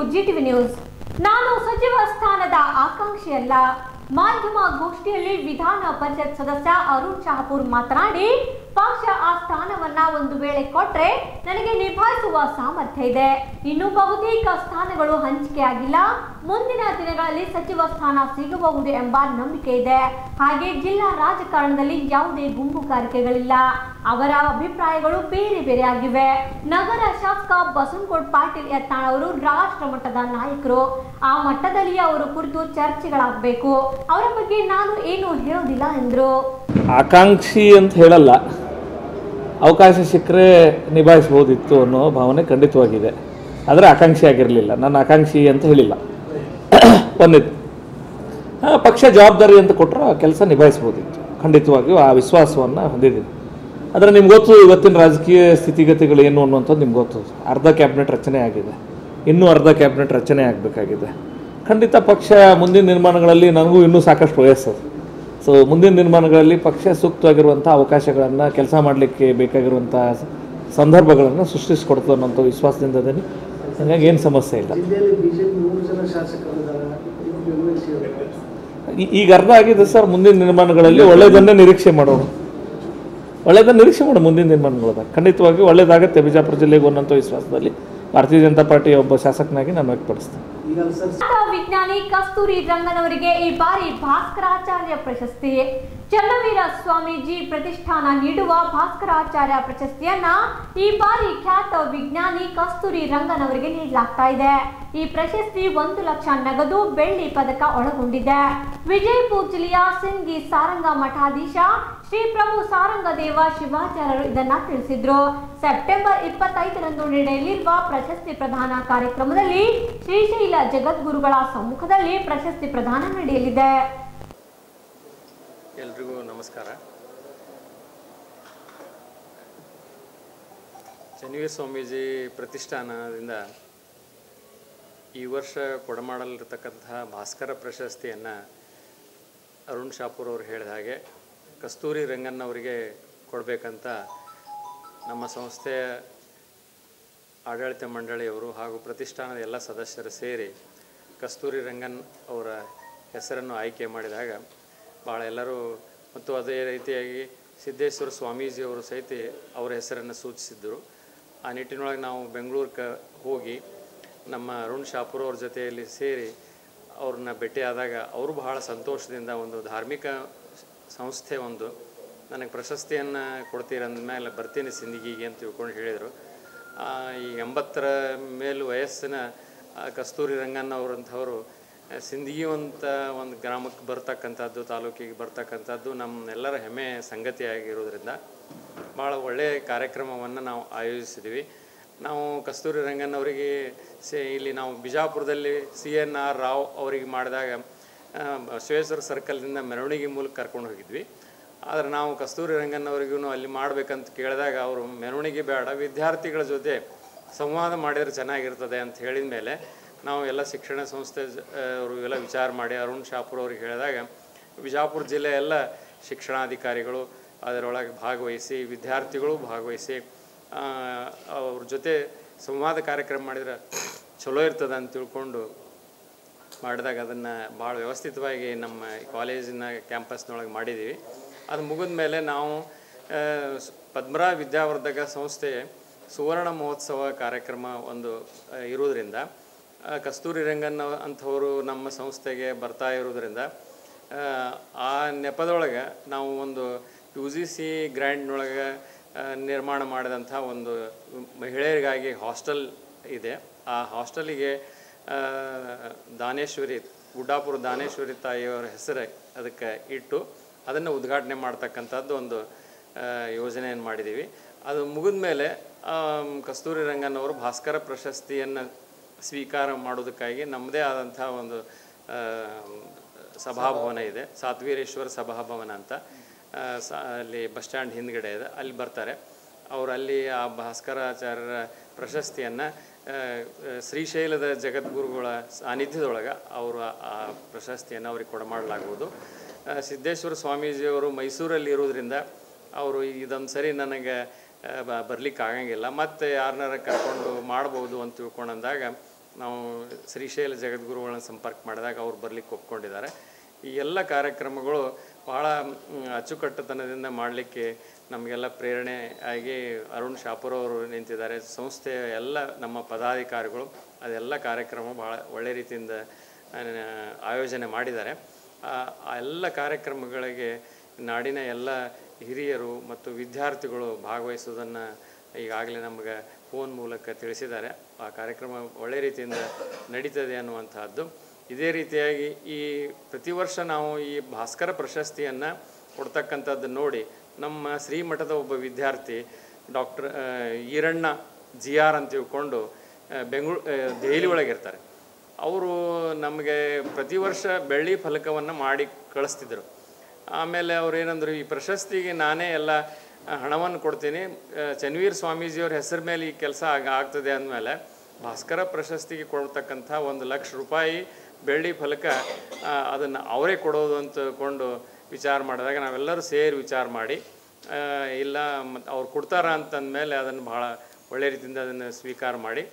ಜಿಟಿವಿ news ನಾನು ಸಚಿವ ಸ್ಥಾನದ ಆಕಾಂಕ್ಷಿಯಲ್ಲ ಮಾಧ್ಯಮ ಗೋಷ್ಠಿಯಲ್ಲಿ ವಿಧಾನ ಪರಿಷತ್ ಸದಸ್ಯ ಅರುಣ್ ಶಹಾಪುರ್ ಮಾತನಾಡಿ ಪಕ್ಷ ಆ ಸ್ಥಾನವನ್ನ ಒಂದು ವೇಳೆ ಕೊಟ್ರೆ ನನಗೆ ನಿಭಾಯಿಸುವ ಸಾಮರ್ಥ್ಯ ಇದೆ ಇನ್ನು ಬಹುತೇಕ ಸ್ಥಾನಗಳು ಹಂಚಿಕೆಯಾಗಿಲ್ಲ ಮುಂದಿನ ದಿನಗಳಲ್ಲಿ ಸಚಿವ ಸ್ಥಾನ ಸಿಗಬಹುದು ಎಂಬ ನಂಬಿಕೆ ಇದೆ ಹಾಗೆ ಜಿಲ್ಲಾ ರಾಜಕಾರಣದಲ್ಲಿ ಯಾವುದೇ ಗುಂಪುಗಾರಿಕೆಗಳಿಲ್ಲ ಅವರ ಅಭಿಪ್ರಾಯಗಳು ಬೇರೆ ಬೇರೆ ಆಗಿವೆ ನಗರ ಶಾಸಕ ಬಸವನಗೌಡ ಪಾಟೀಲ್ ಯತ್ನಾಳ್ ಅವರು ರಾಷ್ಟ್ರ ಮಟ್ಟದ ನಾಯಕರು ಆ ಮಟ್ಟದಲ್ಲಿ ಅವರ ಕುರಿತು ಚರ್ಚೆಗಳಾಗಬೇಕು ಅವರ ಬಗ್ಗೆ ನಾನು ಏನು ಹೇಳೋದಿಲ್ಲ ಎಂದರು ಆಕಾಂಕ್ಷಿ ಅಂತ ಹೇಳಲ್ಲ ಅವಕಾಶ ಸಿಕ್ಕರೆ ನಿಭಾಯಿಸ್ಬೋದಿತ್ತು ಅನ್ನೋ ಭಾವನೆ ಖಂಡಿತವಾಗಿದೆ ಆದರೆ ಆಕಾಂಕ್ಷಿ ಆಗಿರಲಿಲ್ಲ ನನ್ನ ಆಕಾಂಕ್ಷಿ ಅಂತ ಹೇಳಿಲ್ಲ ಒಂದಿತ್ತು ಆ, ಪಕ್ಷ ಜವಾಬ್ದಾರಿ ಅಂತ ಕೊಟ್ಟರೆ ಆ ಕೆಲಸ ನಿಭಾಯಿಸ್ಬೋದಿತ್ತು ಖಂಡಿತವಾಗಿಯೂ ಆ ವಿಶ್ವಾಸವನ್ನು ಹೊಂದಿದ್ದೀನಿ ಆದರೆ ನಿಮ್ಗೆ ಗೊತ್ತು ಇವತ್ತಿನ ರಾಜಕೀಯ ಸ್ಥಿತಿಗತಿಗಳು ಏನು ಅನ್ನುವಂಥದ್ದು ನಿಮ್ಗೆ ಗೊತ್ತು ಅರ್ಧ ಕ್ಯಾಬಿನೆಟ್ ರಚನೆ ಆಗಿದೆ ಇನ್ನೂ ಅರ್ಧ ಕ್ಯಾಬಿನೆಟ್ ರಚನೆ ಆಗಬೇಕಾಗಿದೆ ಖಂಡಿತ ಪಕ್ಷ ಮುಂದಿನ ನಿರ್ಮಾಣಗಳಲ್ಲಿ ನನಗೂ ಇನ್ನೂ ಸಾಕಷ್ಟು ವಯಸ್ಸು ಸೊ ಮುಂದಿನ ನಿರ್ಮಾಣಗಳಲ್ಲಿ ಪಕ್ಷ ಸೂಕ್ತವಾಗಿರುವಂಥ ಅವಕಾಶಗಳನ್ನು ಕೆಲಸ ಮಾಡಲಿಕ್ಕೆ ಬೇಕಾಗಿರುವಂಥ ಸಂದರ್ಭಗಳನ್ನು ಸೃಷ್ಟಿಸಿಕೊಡ್ತು ಅನ್ನೋಂಥ ವಿಶ್ವಾಸದಿಂದ ಅದನ್ನು ಹಾಗಾಗಿ ಏನು ಸಮಸ್ಯೆ ಇಲ್ಲ ಜಿಲ್ಲೆಯಲ್ಲಿ ಬಿಜೆಪಿ ಮೂರು ಜನ ಶಾಸಕರಿದ್ದಾರೆ ಬೆಂಬಲಿಸಿ ಈ- ಈಗ ಅರ್ಧ ಆಗಿದೆ ಸರ್ ಮುಂದಿನ ನಿರ್ಮಾಣಗಳಲ್ಲಿ ಒಳ್ಳೆಯದನ್ನೇ ನಿರೀಕ್ಷೆ ಮಾಡೋಣ ಒಳ್ಳೆಯದನ್ನು ನಿರೀಕ್ಷೆ ಮಾಡೋಣ ಮುಂದಿನ ನಿರ್ಮಾಣಗಳದಾಗ ಖಂಡಿತವಾಗಿ ಒಳ್ಳೆಯದಾಗತ್ತೆ ಬಿಜಾಪುರ ಜಿಲ್ಲೆಗೆ ಅನ್ನೋಂಥ ವಿಶ್ವಾಸದಲ್ಲಿ ಭಾರತೀಯ ಜನತಾ ಪಾರ್ಟಿಯ ಒಬ್ಬ ಶಾಸಕನಾಗಿ ನಾನು ವ್ಯಕ್ತಪಡಿಸ್ತೇನೆ ಈಗ ಸರ್ ಖ್ಯಾತ ವಿಜ್ಞಾನಿ ಕಸ್ತೂರಿ ರಂಗನವರಿಗೆ ಈ ಬಾರಿ ಭಾಸ್ಕರಾಚಾರ್ಯ ಪ್ರಶಸ್ತಿ ಚನ್ನವೀರ ಸ್ವಾಮೀಜಿ ಪ್ರತಿಷ್ಠಾನ ನೀಡುವ ಭಾಸ್ಕರಾಚಾರ್ಯ ಪ್ರಶಸ್ತಿಯನ್ನ ಈ ಬಾರಿ ಖ್ಯಾತ ವಿಜ್ಞಾನಿ ಕಸ್ತೂರಿ ರಂಗನವರಿಗೆ ನೀಡಲಾಗ್ತಾ ಇದೆ ಈ ಪ್ರಶಸ್ತಿ ಒಂದು ಲಕ್ಷ ನಗದು ಬೆಳ್ಳಿ ಪದಕ ಒಳಗೊಂಡಿದೆ ವಿಜಯಪುರ ಜಿಲ್ಲೆಯ ಸಿಂಗಿ ಸಾರಂಗ ಮಠಾಧೀಶ ಶ್ರೀ ಪ್ರಭು ಸಾರಂಗದೇವ ಶಿವಾಚಾರ್ಯರು ಇದನ್ನ ತಿಳಿಸಿದ್ರು ಸೆಪ್ಟೆಂಬರ್ ಇಪ್ಪತ್ತೈದರಂದು ನಡೆಯಲಿರುವ ಪ್ರಶಸ್ತಿ ಪ್ರದಾನ ಕಾರ್ಯಕ್ರಮದಲ್ಲಿ ಶ್ರೀಶೈಲ ಜಗದ್ಗುರುಗಳ ಸಮ್ಮುಖದಲ್ಲಿ ಪ್ರಶಸ್ತಿ ಪ್ರದಾನ ನಡೆಯಲಿದೆ ಎಲ್ರಿಗೂ ನಮಸ್ಕಾರ ಚನ್ನವೀರ ಸ್ವಾಮೀಜಿ ಪ್ರತಿಷ್ಠಾನದಿಂದ ಈ ವರ್ಷ ಕೊಡಮಾಡಲಿರ್ತಕ್ಕಂತಹ ಭಾಸ್ಕರ ಪ್ರಶಸ್ತಿಯನ್ನು ಅರುಣ್ ಶಾಪೂರ್ ಅವರು ಹೇಳಿದ ಹಾಗೆ ಕಸ್ತೂರಿ ರಂಗನ್ನವರಿಗೆ ಕೊಡಬೇಕಂತ ನಮ್ಮ ಸಂಸ್ಥೆಯ ಆಡಳಿತ ಮಂಡಳಿಯವರು ಹಾಗೂ ಪ್ರತಿಷ್ಠಾನದ ಎಲ್ಲ ಸದಸ್ಯರು ಸೇರಿ ಕಸ್ತೂರಿ ರಂಗನ್ ಅವರ ಹೆಸರನ್ನು ಆಯ್ಕೆ ಮಾಡಿದಾಗ ಭಾಳ ಎಲ್ಲರೂ ಮತ್ತು ಅದೇ ರೀತಿಯಾಗಿ ಸಿದ್ದೇಶ್ವರ ಸ್ವಾಮೀಜಿಯವರು ಸಹಿತ ಅವರ ಹೆಸರನ್ನು ಸೂಚಿಸಿದ್ದರು ಆ ನಿಟ್ಟಿನೊಳಗೆ ನಾವು ಬೆಂಗಳೂರಿಗೆ ಹೋಗಿ ನಮ್ಮ ಅರುಣ್ ಶಾಪುರ್ ಅವ್ರ ಜೊತೆಯಲ್ಲಿ ಸೇರಿ ಅವ್ರನ್ನ ಭೇಟಿಯಾದಾಗ ಅವರು ಬಹಳ ಸಂತೋಷದಿಂದ ಒಂದು ಧಾರ್ಮಿಕ ಸಂಸ್ಥೆ ಒಂದು ನನಗೆ ಪ್ರಶಸ್ತಿಯನ್ನು ಕೊಡ್ತೀರ ಅಂದಮೇಲೆ ಬರ್ತೀನಿ ಸಿಂದಗಿಗೆ ಅಂತ ತಿಳ್ಕೊಂಡು ಹೇಳಿದರು ಆ, ಈ ಎಂಬತ್ತರ ಮೇಲು ವಯಸ್ಸಿನ ಆ, ಕಸ್ತೂರಿ ರಂಗಣ್ಣ ಅವರಂಥವರು ಆ, ಸಿಂದಗಿ ಅಂತ ಒಂದು ಗ್ರಾಮಕ್ಕೆ ಬರ್ತಕ್ಕಂಥದ್ದು ತಾಲೂಕಿಗೆ ಬರ್ತಕ್ಕಂಥದ್ದು ನಮ್ಮೆಲ್ಲರ ಹೆಮ್ಮೆ ಸಂಗತಿಯಾಗಿರೋದ್ರಿಂದ ಭಾಳ ಒಳ್ಳೆಯ ಕಾರ್ಯಕ್ರಮವನ್ನು ನಾವು ಆಯೋಜಿಸಿದ್ವಿ ನಾವು ಕಸ್ತೂರಿ ರಂಗನ್ ಅವರಿಗೆ ಸೇ ಇಲ್ಲಿ ನಾವು ಬಿಜಾಪುರದಲ್ಲಿ ಸಿ ಎನ್ ಆರ್ ರಾವ್ ಅವರಿಗೆ ಮಾಡಿದಾಗ ಆ, ಬಸವೇಶ್ವರ ಸರ್ಕಲ್ನಿಂದ ಮೆರವಣಿಗೆ ಮೂಲಕ ಕರ್ಕೊಂಡು ಹೋಗಿದ್ವಿ ಆದರೆ ನಾವು ಕಸ್ತೂರಿ ರಂಗನ್ ಅವರಿಗೂ ಅಲ್ಲಿ ಮಾಡ್ಬೇಕಂತ ಕೇಳಿದಾಗ ಅವರು ಮೆರವಣಿಗೆ ಬೇಡ ವಿದ್ಯಾರ್ಥಿಗಳ ಜೊತೆ ಸಂವಾದ ಮಾಡಿದರೆ ಚೆನ್ನಾಗಿರ್ತದೆ ಅಂತ ಹೇಳಿದ ಮೇಲೆ ನಾವು ಎಲ್ಲ ಶಿಕ್ಷಣ ಸಂಸ್ಥೆ ಜ- ಆ, ಅವರು ಎಲ್ಲ ವಿಚಾರ ಮಾಡಿ ಅರುಣ್ ಶಾಪುರ್ ಅವ್ರಿಗೆ ಹೇಳಿದಾಗ ಬಿಜಾಪುರ ಜಿಲ್ಲೆ ಎಲ್ಲ ಶಿಕ್ಷಣಾಧಿಕಾರಿಗಳು ಅದರೊಳಗೆ ಭಾಗವಹಿಸಿ ವಿದ್ಯಾರ್ಥಿಗಳು ಭಾಗವಹಿಸಿ ಆ, ಅವ್ರ ಜೊತೆ ಸಂವಾದ ಕಾರ್ಯಕ್ರಮ ಮಾಡಿದ್ರೆ ಚಲೋ ಇರ್ತದೆ ಅಂತ ತಿಳ್ಕೊಂಡು ಮಾಡಿದಾಗ ಅದನ್ನು ಭಾಳ ವ್ಯವಸ್ಥಿತವಾಗಿ ನಮ್ಮ ಕಾಲೇಜಿನ ಕ್ಯಾಂಪಸ್ನೊಳಗೆ ಮಾಡಿದ್ದೀವಿ ಅದು ಮುಗಿದ ಮೇಲೆ ನಾವು ಆ, ಸ್- ಪದ್ಮರಾ ವಿದ್ಯಾವರ್ಧಕ ಸಂಸ್ಥೆ ಸುವರ್ಣ ಮಹೋತ್ಸವ ಕಾರ್ಯಕ್ರಮ ಒಂದು ಆ, ಇರೋದ್ರಿಂದ ಆ, ಕಸ್ತೂರಿ ರಂಗನ್ ಅಂಥವರು ನಮ್ಮ ಸಂಸ್ಥೆಗೆ ಬರ್ತಾ ಇರೋದ್ರಿಂದ ಆ, ಆ ನೆಪದೊಳಗೆ ನಾವು ಒಂದು ಯು ಜಿ ಸಿ ಗ್ರ್ಯಾಂಡ್ನೊಳಗೆ ನಿರ್ಮಾಣ ಮಾಡಿದಂಥ ಒಂದು ಮಹಿಳೆಯರಿಗಾಗಿ ಹಾಸ್ಟೆಲ್ ಇದೆ ಆ ಹಾಸ್ಟೆಲಿಗೆ ಆ, ದಾನೇಶ್ವರಿ ಗುಡ್ಡಾಪುರ ದಾನೇಶ್ವರಿ ತಾಯಿಯವರ ಹೆಸರು ಅದಕ್ಕೆ ಇಟ್ಟು ಅದನ್ನು ಉದ್ಘಾಟನೆ ಮಾಡ್ತಕ್ಕಂಥದ್ದು ಒಂದು ಆ, ಯೋಜನೆಯನ್ನು ಮಾಡಿದ್ದೀವಿ ಅದು ಮುಗಿದ ಮೇಲೆ ಕಸ್ತೂರಿ ರಂಗನ್ ಅವರು ಭಾಸ್ಕರ ಪ್ರಶಸ್ತಿಯನ್ನು ಸ್ವೀಕಾರ ಮಾಡೋದಕ್ಕಾಗಿ ನಮ್ಮದೇ ಆದಂಥ ಒಂದು ಆ, ಸಭಾಭವನ ಇದೆ ಸಾತ್ವೀರೇಶ್ವರ ಸಭಾಭವನ ಅಂತ ಆ, ಸ ಅಲ್ಲಿ ಬಸ್ ಸ್ಟ್ಯಾಂಡ್ ಹಿಂದ್ಗಡೆ ಇದೆ ಅಲ್ಲಿ ಬರ್ತಾರೆ ಅವರು ಅಲ್ಲಿ ಆ ಭಾಸ್ಕರಾಚಾರ್ಯರ ಪ್ರಶಸ್ತಿಯನ್ನು ಶ್ರೀಶೈಲದ ಜಗದ್ಗುರುಗಳ ಸಾನ್ನಿಧ್ಯದೊಳಗೆ ಅವರು ಆ- ಆ ಪ್ರಶಸ್ತಿಯನ್ನು ಅವ್ರಿಗೆ ಕೊಡಮಾಡಲಾಗುವುದು ಆ, ಸಿದ್ದೇಶ್ವರ ಸ್ವಾಮೀಜಿಯವರು ಮೈಸೂರಲ್ಲಿ ಇರೋದ್ರಿಂದ ಅವರು ಇದೊಂದು ಸರಿ ನನಗೆ ಬರ್ಲಿಕ್ಕೆ ಆಗಂಗಿಲ್ಲ ಮತ್ತು ಯಾರನ್ನಾರ ಕರ್ಕೊಂಡು ಮಾಡ್ಬೋದು ಅಂತ ತಿಳ್ಕೊಂಡಂದಾಗ ನಾವು ಶ್ರೀಶೈಲ ಜಗದ್ಗುರುಗಳನ್ನ ಸಂಪರ್ಕ ಮಾಡಿದಾಗ ಅವ್ರು ಬರ್ಲಿಕ್ಕೆ ಒಪ್ಕೊಂಡಿದ್ದಾರೆ ಈ ಎಲ್ಲ ಕಾರ್ಯಕ್ರಮಗಳು ಭಾಳ ಮ್, ಅಚ್ಚುಕಟ್ಟುತನದಿಂದ ಮಾಡಲಿಕ್ಕೆ ನಮಗೆಲ್ಲ ಪ್ರೇರಣೆ ಆಗಿ ಅರುಣ್ ಶಾಪುರ್ ಅವರು ನಿಂತಿದ್ದಾರೆ ಸಂಸ್ಥೆಯ ಎಲ್ಲ ನಮ್ಮ ಪದಾಧಿಕಾರಿಗಳು ಅದೆಲ್ಲ ಕಾರ್ಯಕ್ರಮ ಭಾಳ ಒಳ್ಳೆ ರೀತಿಯಿಂದ ಆ, ಆಯೋಜನೆ ಮಾಡಿದ್ದಾರೆ ಆ ಆ ಎಲ್ಲ ಕಾರ್ಯಕ್ರಮಗಳಿಗೆ ನಾಡಿನ ಎಲ್ಲ ಹಿರಿಯರು ಮತ್ತು ವಿದ್ಯಾರ್ಥಿಗಳು ಭಾಗವಹಿಸೋದನ್ನು ಈಗಾಗಲೇ ನಮಗೆ ಫೋನ್ ಮೂಲಕ ತಿಳಿಸಿದ್ದಾರೆ ಆ ಕಾರ್ಯಕ್ರಮ ಒಳ್ಳೆ ರೀತಿಯಿಂದ ನಡೀತದೆ ಅನ್ನುವಂತಹದ್ದು ಇದೇ ರೀತಿಯಾಗಿ ಈ ಪ್ರತಿ ವರ್ಷ ನಾವು ಈ ಭಾಸ್ಕರ ಪ್ರಶಸ್ತಿಯನ್ನು ಕೊಡ್ತಕ್ಕಂಥದ್ದು ನೋಡಿ ನಮ್ಮ ಶ್ರೀಮಠದ ಒಬ್ಬ ವಿದ್ಯಾರ್ಥಿ ಡಾಕ್ಟರ್ ಈರಣ್ಣ ಜಿ ಆರ್ ಅಂತ ತಿಳ್ಕೊಂಡು ಬೆಂಗಳೂರು ದೆಹಲಿ ಒಳಗಿರ್ತಾರೆ ಅವರು ನಮಗೆ ಪ್ರತಿ ವರ್ಷ ಬೆಳ್ಳಿ ಫಲಕವನ್ನು ಮಾಡಿ ಕಳಿಸ್ತಿದ್ರು ಆಮೇಲೆ ಅವ್ರು ಏನಂದ್ರು ಈ ಪ್ರಶಸ್ತಿಗೆ ನಾನೇ ಎಲ್ಲ ಹಣವನ್ನು ಕೊಡ್ತೀನಿ ಆ, ಚನ್ವೀರ್ ಸ್ವಾಮೀಜಿಯವ್ರ ಹೆಸರು ಮೇಲೆ ಈ ಕೆಲಸ ಆಗ ಆಗ್ತದೆ ಅಂದಮೇಲೆ ಭಾಸ್ಕರ ಪ್ರಶಸ್ತಿಗೆ ಕೊಡ್ತಕ್ಕಂಥ ಒಂದು ಲಕ್ಷ ರೂಪಾಯಿ ಬೆಳ್ಳಿ ಫಲಕ ಅದನ್ನು ಅವರೇ ಕೊಡೋದು ಅಂತ ಕೊಂಡು ವಿಚಾರ ಮಾಡಿದಾಗ ನಾವೆಲ್ಲರೂ ಸೇರಿ ವಿಚಾರ ಮಾಡಿ ಆ, ಇಲ್ಲ ಮತ್ತು ಅವ್ರು ಕೊಡ್ತಾರ ಅಂತಂದಮೇಲೆ ಅದನ್ನು ಭಾಳ ಒಳ್ಳೆ ರೀತಿಯಿಂದ ಅದನ್ನು ಸ್ವೀಕಾರ ಮಾಡಿ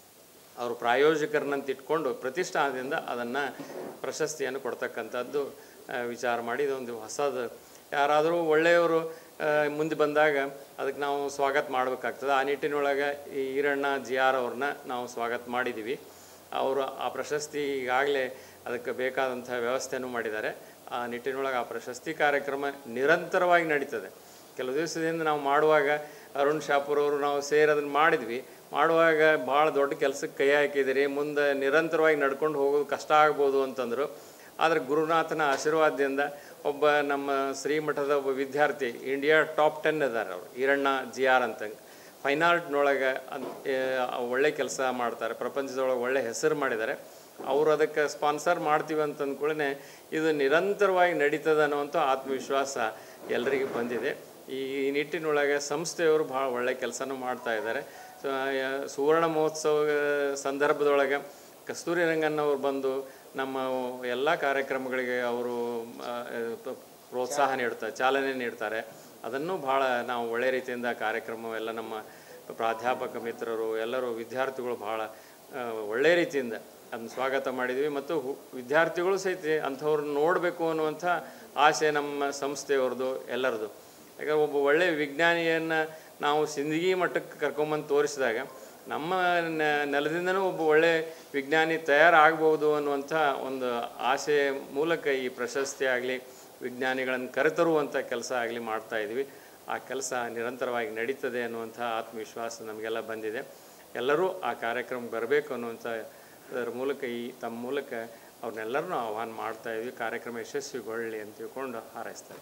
ಅವರು ಪ್ರಾಯೋಜಕರನ್ನಂತ ಇಟ್ಕೊಂಡು ಪ್ರತಿಷ್ಠಾನದಿಂದ ಅದನ್ನು ಪ್ರಶಸ್ತಿಯನ್ನು ಕೊಡ್ತಕ್ಕಂಥದ್ದು ಆ, ವಿಚಾರ ಮಾಡಿ ಇದೊಂದು ಹೊಸದು ಯಾರಾದರೂ ಒಳ್ಳೆಯವರು ಆ, ಮುಂದೆ ಬಂದಾಗ ಅದಕ್ಕೆ ನಾವು ಸ್ವಾಗತ ಮಾಡಬೇಕಾಗ್ತದೆ ಆ ನಿಟ್ಟಿನೊಳಗೆ ಈ ಈರಣ್ಣ ಜಿ ಆರ್ ಅವ್ರನ್ನ ನಾವು ಸ್ವಾಗತ ಮಾಡಿದ್ದೀವಿ ಅವರು ಆ ಪ್ರಶಸ್ತಿ ಈಗಾಗಲೇ ಅದಕ್ಕೆ ಬೇಕಾದಂಥ ವ್ಯವಸ್ಥೆನೂ ಮಾಡಿದ್ದಾರೆ ಆ ನಿಟ್ಟಿನೊಳಗೆ ಆ ಪ್ರಶಸ್ತಿ ಕಾರ್ಯಕ್ರಮ ನಿರಂತರವಾಗಿ ನಡೀತದೆ ಕೆಲವು ದಿವಸದಿಂದ ನಾವು ಮಾಡುವಾಗ ಅರುಣ್ ಶಾಪುರ್ ಅವರು ನಾವು ಸೇರಿ ಅದನ್ನು ಮಾಡಿದ್ವಿ ಮಾಡುವಾಗ ಭಾಳ ದೊಡ್ಡ ಕೆಲಸಕ್ಕೆ ಕೈ ಹಾಕಿದಿರಿ ಮುಂದೆ ನಿರಂತರವಾಗಿ ನಡ್ಕೊಂಡು ಹೋಗೋದು ಕಷ್ಟ ಆಗ್ಬೋದು ಅಂತಂದರು ಆದರೆ ಗುರುನಾಥನ ಆಶೀರ್ವಾದದಿಂದ ಒಬ್ಬ ನಮ್ಮ ಶ್ರೀಮಠದ ಒಬ್ಬ ವಿದ್ಯಾರ್ಥಿ ಇಂಡಿಯಾ ಟಾಪ್ ಟೆನ್ ಇದ್ದಾರೆ ಅವರು ಈರಣ್ಣ ಜಿ ಆರ್ ಅಂತ ಫೈನ್ ಆರ್ಟ್ನೊಳಗೆ ಅನ್ ಆ, ಒಳ್ಳೆ ಕೆಲಸ ಮಾಡ್ತಾರೆ ಪ್ರಪಂಚದೊಳಗೆ ಒಳ್ಳೆ ಹೆಸರು ಮಾಡಿದ್ದಾರೆ ಅವರು ಅದಕ್ಕೆ ಸ್ಪಾನ್ಸರ್ ಮಾಡ್ತೀವಿ ಅಂತ ಅಂದ್ಕೊಳ್ಳೆ ಇದು ನಿರಂತರವಾಗಿ ನಡೀತದೆ ಅನ್ನುವಂಥ ಆತ್ಮವಿಶ್ವಾಸ ಎಲ್ಲರಿಗೂ ಬಂದಿದೆ ಈ ನಿಟ್ಟಿನೊಳಗೆ ಸಂಸ್ಥೆಯವರು ಭಾಳ ಒಳ್ಳೆ ಕೆಲಸನೂ ಮಾಡ್ತಾ ಇದ್ದಾರೆ ಸೊ, ಆ, ಸುವರ್ಣ ಮಹೋತ್ಸವ ಸಂದರ್ಭದೊಳಗೆ ಕಸ್ತೂರಿ ರಂಗನ್ ಅವರು ಬಂದು ನಮ್ಮ ಎಲ್ಲ ಕಾರ್ಯಕ್ರಮಗಳಿಗೆ ಅವರು ಆ, ಪ- ಪ್ರೋತ್ಸಾಹ ನೀಡ್ತಾರೆ ಚಾಲನೆ ನೀಡ್ತಾರೆ ಅದನ್ನು ಭಾಳ ನಾವು ಒಳ್ಳೆ ರೀತಿಯಿಂದ ಕಾರ್ಯಕ್ರಮವೆಲ್ಲ ನಮ್ಮ ಪ್ರಾಧ್ಯಾಪಕ ಮಿತ್ರರು ಎಲ್ಲರೂ ವಿದ್ಯಾರ್ಥಿಗಳು ಭಾಳ ಆ, ಒಳ್ಳೆ ರೀತಿಯಿಂದ ಅದನ್ನು ಸ್ವಾಗತ ಮಾಡಿದ್ವಿ ಮತ್ತು ಹು- ವಿದ್ಯಾರ್ಥಿಗಳು ಸಹಿತ ಅಂಥವ್ರನ್ನ ನೋಡಬೇಕು ಅನ್ನುವಂಥ ಆಸೆ ನಮ್ಮ ಸಂಸ್ಥೆಯವ್ರದ್ದು ಎಲ್ಲರದು ಯಾಕಂದ್ರೆ ಒಬ್ಬ ಒಳ್ಳೆಯ ವಿಜ್ಞಾನಿಯನ್ನು ನಾವು ಸಿಂದಗಿ ಮಟ್ಟಕ್ಕೆ ಕರ್ಕೊಂಬಂದು ತೋರಿಸಿದಾಗ ನಮ್ಮ ನ- ನೆಲದಿಂದನೂ ಒಬ್ಬ ಒಳ್ಳೆ ವಿಜ್ಞಾನಿ ತಯಾರಾಗ್ಬೋದು ಅನ್ನುವಂಥ ಒಂದು ಆಸೆ ಮೂಲಕ ಈ ಪ್ರಶಸ್ತಿ ಆಗಲಿ ವಿಜ್ಞಾನಿಗಳನ್ನು ಕರೆತರುವಂಥ ಕೆಲಸ ಆಗಲಿ ಮಾಡ್ತಾ ಇದ್ವಿ ಆ ಕೆಲಸ ನಿರಂತರವಾಗಿ ನಡೀತದೆ ಅನ್ನುವಂಥ ಆತ್ಮವಿಶ್ವಾಸ ನಮಗೆಲ್ಲ ಬಂದಿದೆ ಎಲ್ಲರೂ ಆ ಕಾರ್ಯಕ್ರಮಕ್ಕೆ ಬರಬೇಕು ಅನ್ನುವಂಥ ಅದರ ಮೂಲಕ ಈ ತಮ್ಮ ಮೂಲಕ ಅವ್ರನ್ನೆಲ್ಲರನ್ನೂ ಆಹ್ವಾನ ಮಾಡ್ತಾ ಇದ್ವಿ ಕಾರ್ಯಕ್ರಮ ಯಶಸ್ವಿಗೊಳ್ಳಿ ಅಂತ ತಿಳ್ಕೊಂಡು ಹಾರೈಸ್ತಾರೆ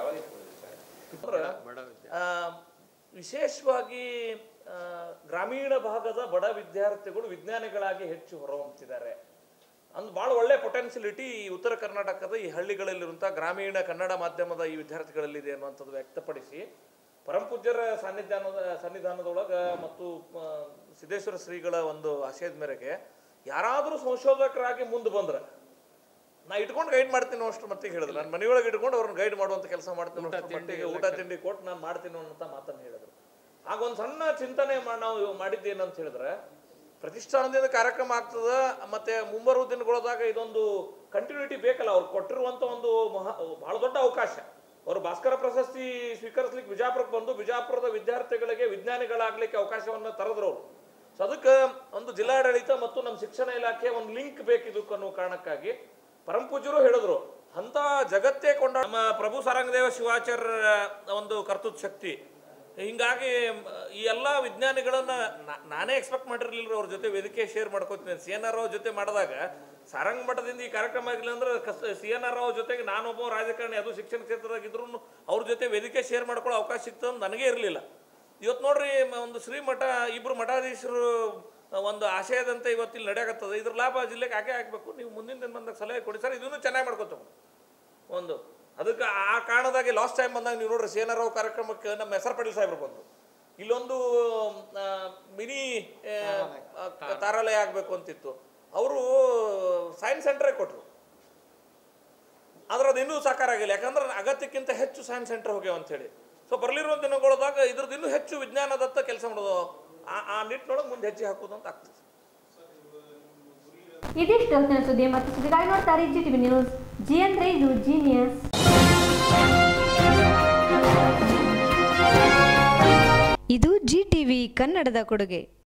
ಆ, ವಿಶೇಷವಾಗಿ ಆ, ಗ್ರಾಮೀಣ ಭಾಗದ ಬಡ ವಿದ್ಯಾರ್ಥಿಗಳು ವಿಜ್ಞಾನಿಗಳಾಗಿ ಹೆಚ್ಚು ಹೊರಹೊಮ್ಮುತ್ತಿದ್ದಾರೆ ಅಂದ್ ಭಾಳ ಒಳ್ಳೆ ಪೊಟೆನ್ಸಿಲಿಟಿ ಈ ಉತ್ತರ ಕರ್ನಾಟಕದ ಈ ಹಳ್ಳಿಗಳಲ್ಲಿರುವಂಥ ಗ್ರಾಮೀಣ ಕನ್ನಡ ಮಾಧ್ಯಮದ ಈ ವಿದ್ಯಾರ್ಥಿಗಳಲ್ಲಿದೆ ಅನ್ನುವಂಥದ್ದು ವ್ಯಕ್ತಪಡಿಸಿ ಪರಮಪೂಜ್ಯರ ಸಾನ್ನಿಧ್ಯಾನದ ಸನ್ನಿಧಾನದೊಳಗೆ ಮತ್ತು ಆ, ಸಿದ್ದೇಶ್ವರ ಶ್ರೀಗಳ ಒಂದು ಆಶಯದ ಮೇರೆಗೆ ಯಾರಾದರೂ ಸಂಶೋಧಕರಾಗಿ ಮುಂದೆ ಬಂದ್ರೆ ನಾ ಇಟ್ಕೊಂಡು ಗೈಡ್ ಮಾಡ್ತೀನಿ ಅಷ್ಟು ಮಟ್ಟಿಗೆ ಹೇಳಿದ್ರು ನಾನು ಮನೆಯೊಳಗೆ ಇಟ್ಕೊಂಡು ಅವ್ರನ್ನ ಗೈಡ್ ಮಾಡುವಂತ ಕೆಲಸ ಮಾಡ್ತೀನಿ ಅಷ್ಟರ ಮಟ್ಟಿಗೆ ಊಟ ತಿಂಡಿ ಕೊಟ್ಟು ನಾನು ಮಾಡ್ತೀನಿ ಅನ್ನೋ ಮಾತನ್ನು ಹೇಳಿದ್ರು ಆಗ ಒಂದು ಸಣ್ಣ ಚಿಂತನೆ ಮಾ- ನಾವು ಮಾಡಿದ್ದೇನಂತ ಹೇಳಿದ್ರೆ ಪ್ರತಿಷ್ಠಾನದಿಂದ ಕಾರ್ಯಕ್ರಮ ಆಗ್ತದ ಮತ್ತೆ ಮುಂಬರುವ ದಿನಗಳದಾಗ ಇದೊಂದು ಕಂಟಿನ್ಯೂಟಿ ಬೇಕಲ್ಲ ಅವ್ರು ಕೊಟ್ಟಿರುವಂತ ಒಂದು ಮಹಾ ಬಹಳ ದೊಡ್ಡ ಅವಕಾಶ ಅವರು ಭಾಸ್ಕರ ಪ್ರಶಸ್ತಿ ಸ್ವೀಕರಿಸ್ಲಿಕ್ಕೆ ಬಿಜಾಪುರಕ್ಕೆ ಬಂದು ಬಿಜಾಪುರದ ವಿದ್ಯಾರ್ಥಿಗಳಿಗೆ ವಿಜ್ಞಾನಿಗಳಾಗ್ಲಿಕ್ಕೆ ಅವಕಾಶವನ್ನು ತರದ್ರು ಅವರು ಸೊ ಅದಕ್ಕೆ ಒಂದು ಜಿಲ್ಲಾಡಳಿತ ಮತ್ತು ನಮ್ಮ ಶಿಕ್ಷಣ ಇಲಾಖೆ ಒಂದು ಲಿಂಕ್ ಬೇಕಿದಕ್ಕೆ ಅನ್ನೋ ಕಾರಣಕ್ಕಾಗಿ ಪರಮ ಪೂಜ್ಯರು ಹೇಳಿದ್ರು ಅಂತ ಜಗತ್ತೇ ಕೊಂಡ ನಮ್ಮ ಪ್ರಭು ಸಾರಂಗದೇವ ಶಿವಾಚಾರ್ಯರ ಒಂದು ಕರ್ತೃತ್ ಶಕ್ತಿ ಹಿಂಗಾಗಿ ಮ್, ಈ ಎಲ್ಲ ವಿಜ್ಞಾನಿಗಳನ್ನ ನಾ- ನಾನೇ ಎಕ್ಸ್ಪೆಕ್ಟ್ ಮಾಡಿರ್ಲಿಲ್ಲ ಅವ್ರ ಜೊತೆ ವೇದಿಕೆ ಶೇರ್ ಮಾಡ್ಕೋತೀನಿ ಸಿ ಎನ್ ಆರ್ ರಾವ್ ಜೊತೆ ಮಾಡಿದಾಗ ಸಾರಂಗ್ ಮಠದಿಂದ ಈ ಕಾರ್ಯಕ್ರಮ ಆಗಿಲ್ಲ ಅಂದ್ರೆ ಸಿ ಎನ್ ಆರ್ ರಾವ್ ಜೊತೆಗೆ ನಾನೊಬ್ಬ ರಾಜಕಾರಣಿ ಅದು ಶಿಕ್ಷಣ ಕ್ಷೇತ್ರದಾಗ ಇದ್ರು ಅವ್ರ ಜೊತೆ ವೇದಿಕೆ ಶೇರ್ ಮಾಡ್ಕೊಳ್ಳೋ ಅವಕಾಶ ಸಿಕ್ತು ಅಂತ ನನಗೇ ಇರಲಿಲ್ಲ ಇವತ್ತು ನೋಡ್ರಿ ಮ- ಒಂದು ಶ್ರೀಮಠ ಇಬ್ರು ಮಠಾಧೀಶರು ಒಂದು ಆಶಯದಂತೆ ಇವತ್ತು ಇಲ್ಲಿ ನಡೆಯಾಕತ್ತದ ಇದ್ರ ಲಾಭ ಜಿಲ್ಲೆಗೆ ಹಾಕೇ ಹಾಕ್ಬೇಕು ನೀವು ಮುಂದಿನ ದಿನ ಬಂದಾಗ ಸಲಹೆ ಕೊಡಿ ಸರ್ ಇದನ್ನು ಚೆನ್ನಾಗಿ ಮಾಡ್ಕೊತೇವೆ ಒಂದು ಅದಕ್ಕೆ ಆ ಕಾರಣದಾಗಿ ಲಾಸ್ಟ್ ಟೈಮ್ ಬಂದಾಗ ನೀವು ನೋಡ್ರಿ ಸೇನಾರಾವ್ ಕಾರ್ಯಕ್ರಮಕ್ಕೆ ನಮ್ಮ ಹೆಸರು ಪಟೇಲ್ ಸಾಹೇಬ್ರು ಬಂದರು ಇಲ್ಲೊಂದು ಆ, ಮಿನಿ ಆ, ತಾರಾಲಯ ಆಗಬೇಕು ಅಂತಿತ್ತು ಅವರು ಸೈನ್ಸ್ ಸೆಂಟ್ರೇ ಕೊಟ್ಟರು ಆದ್ರೆ ಅದು ಇನ್ನೂ ಸಾಕಾರ ಆಗಿಲ್ಲ ಯಾಕಂದ್ರೆ ಅಗತ್ಯಕ್ಕಿಂತ ಹೆಚ್ಚು ಸೈನ್ಸ್ ಸೆಂಟರ್ ಹೋಗ್ಯಾವ ಅಂತೇಳಿ ಸೊ ಬರ್ಲಿರೋ ದಿನಗಳದಾಗ ಇದ್ರದ್ದು ಇನ್ನೂ ಹೆಚ್ಚು ವಿಜ್ಞಾನದತ್ತ ಕೆಲಸ ಮಾಡೋದು ಆ ಆ ನಿಟ್ಟಿನೊಳಗೆ ಮುಂದೆ ಹೆಜ್ಜೆ ಹಾಕೋದು ಅಂತ ಆಗ್ತದೆ ಇದಿಷ್ಟು ಹೊತ್ತಿನ ಸುದ್ದಿ ಮತ್ತು ಸುದ್ದಿಗಾಗಿ ನೋಡ್ತಾರೆ ಜಿ ಟಿವಿ ನ್ಯೂಸ್ ಜಿ ಅಂದ್ರೆ ಇದು ಜೀನಿಯಸ್ ಇದು ಜಿ ಟಿವಿ ಕನ್ನಡದ ಕೊಡುಗೆ